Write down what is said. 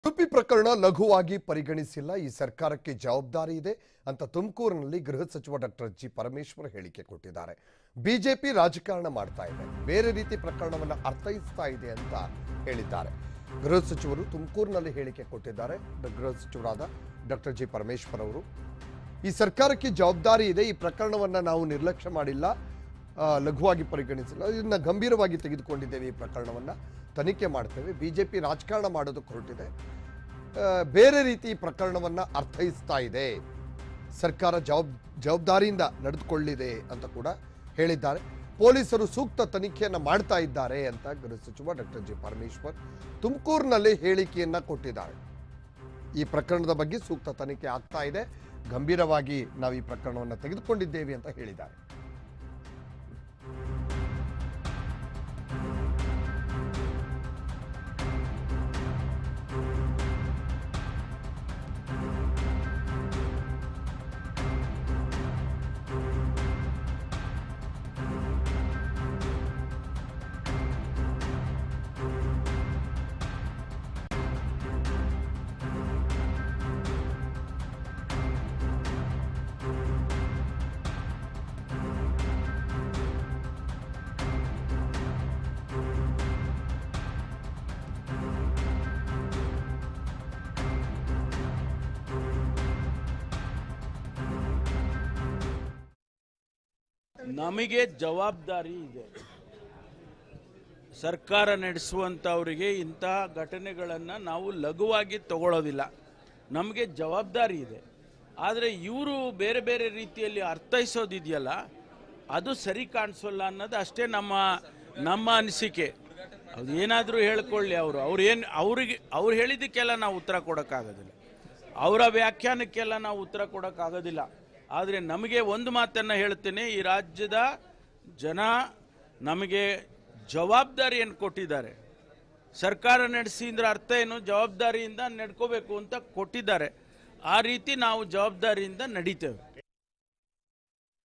ಉಡುಪಿ ಪ್ರಕರಣ ಲಘುವಾಗಿ ಪರಿಗಣಿಸಿಲ್ಲ ಈ ಸರ್ಕಾರಕ್ಕೆ ಜವಾಬ್ದಾರಿ ಇದೆ ಅಂತ ತುಮಕೂರಿನಲ್ಲಿ ಗೃಹ ಸಚಿವ ಡಾಕ್ಟರ್ ಜಿ ಪರಮೇಶ್ವರ್ ಹೇಳಿಕೆ ಕೊಟ್ಟಿದ್ದಾರೆ ಬಿಜೆಪಿ ರಾಜಕಾರಣ ಮಾಡ್ತಾ ಇದೆ ಬೇರೆ ರೀತಿ ಪ್ರಕರಣವನ್ನು ಅರ್ಥೈಸ್ತಾ ಇದೆ ಅಂತ ಹೇಳಿದ್ದಾರೆ ಗೃಹ ಸಚಿವರು ತುಮಕೂರಿನಲ್ಲಿ ಹೇಳಿಕೆ ಕೊಟ್ಟಿದ್ದಾರೆ ಡ- ಗೃಹ ಸಚಿವರಾದ ಡಾಕ್ಟರ್ ಜಿ ಪರಮೇಶ್ವರ್ ಅವರು ಈ ಸರ್ಕಾರಕ್ಕೆ ಜವಾಬ್ದಾರಿ ಇದೆ ಈ ಪ್ರಕರಣವನ್ನು ನಾವು ನಿರ್ಲಕ್ಷ್ಯ ಮಾಡಿಲ್ಲ ಆ, ಲಘುವಾಗಿ ಪರಿಗಣಿಸಿಲ್ಲ ಇದನ್ನ ಗಂಭೀರವಾಗಿ ತೆಗೆದುಕೊಂಡಿದ್ದೇವೆ ಈ ಪ್ರಕರಣವನ್ನು ತನಿಖೆ ಮಾಡ್ತೇವೆ ಬಿಜೆಪಿ ರಾಜಕಾರಣ ಮಾಡೋದಕ್ಕೆ ಹೊರಟಿದೆ ಆ, ಬೇರೆ ರೀತಿ ಈ ಪ್ರಕರಣವನ್ನು ಅರ್ಥೈಸ್ತಾ ಇದೆ ಸರ್ಕಾರ ಜವಾಬ್ ಜವಾಬ್ದಾರಿಯಿಂದ ನಡೆದುಕೊಳ್ಳಿದೆ ಅಂತ ಕೂಡ ಹೇಳಿದ್ದಾರೆ ಪೊಲೀಸರು ಸೂಕ್ತ ತನಿಖೆಯನ್ನು ಮಾಡ್ತಾ ಇದ್ದಾರೆ ಅಂತ ಗೃಹ ಸಚಿವ ಡಾಕ್ಟರ್ ಜಿ ಪರಮೇಶ್ವರ್ ತುಮಕೂರಿನಲ್ಲಿ ಹೇಳಿಕೆಯನ್ನ ಕೊಟ್ಟಿದ್ದಾರೆ ಈ ಪ್ರಕರಣದ ಬಗ್ಗೆ ಸೂಕ್ತ ತನಿಖೆ ಆಗ್ತಾ ಇದೆ ಗಂಭೀರವಾಗಿ ನಾವು ಈ ಪ್ರಕರಣವನ್ನು ತೆಗೆದುಕೊಂಡಿದ್ದೇವೆ ಅಂತ ಹೇಳಿದ್ದಾರೆ ನಮಗೆ ಜವಾಬ್ದಾರಿ ಇದೆ ಸರ್ಕಾರ ನಡೆಸುವಂಥವರಿಗೆ ಇಂತಹ ಘಟನೆಗಳನ್ನು ನಾವು ಲಘುವಾಗಿ ತಗೊಳ್ಳೋದಿಲ್ಲ ನಮಗೆ ಜವಾಬ್ದಾರಿ ಇದೆ ಆದರೆ ಇವರು ಬೇರೆ ಬೇರೆ ರೀತಿಯಲ್ಲಿ ಅರ್ಥೈಸೋದಿದೆಯಲ್ಲ ಅದು ಸರಿ ಕಾಣಿಸೋಲ್ಲ ಅನ್ನೋದು ಅಷ್ಟೇ ನಮ್ಮ ನಮ್ಮ ಅನಿಸಿಕೆ ಅದು ಏನಾದರೂ ಹೇಳ್ಕೊಳ್ಳಿ ಅವರು ಅವ್ರು ಏನು ಅವ್ರಿಗೆ ಅವ್ರು ಹೇಳಿದ್ದಕ್ಕೆಲ್ಲ ನಾವು ಉತ್ತರ ಕೊಡೋಕ್ಕಾಗೋದಿಲ್ಲ ಅವರ ವ್ಯಾಖ್ಯಾನಕ್ಕೆಲ್ಲ ನಾವು ಉತ್ತರ ಕೊಡೋಕ್ಕಾಗೋದಿಲ್ಲ ಆದರೆ ನಮಗೆ ಒಂದು ಮಾತನ್ನು ಹೇಳ್ತೇನೆ ಈ ರಾಜ್ಯದ ಜನ ನಮಗೆ ಜವಾಬ್ದಾರಿಯನ್ನು ಕೊಟ್ಟಿದ್ದಾರೆ ಸರ್ಕಾರ ನಡೆಸಿ ಅಂದ್ರೆ ಅರ್ಥ ಏನು ಜವಾಬ್ದಾರಿಯಿಂದ ನಡ್ಕೋಬೇಕು ಅಂತ ಕೊಟ್ಟಿದ್ದಾರೆ ಆ ರೀತಿ ನಾವು ಜವಾಬ್ದಾರಿಯಿಂದ ನಡೀತೇವೆ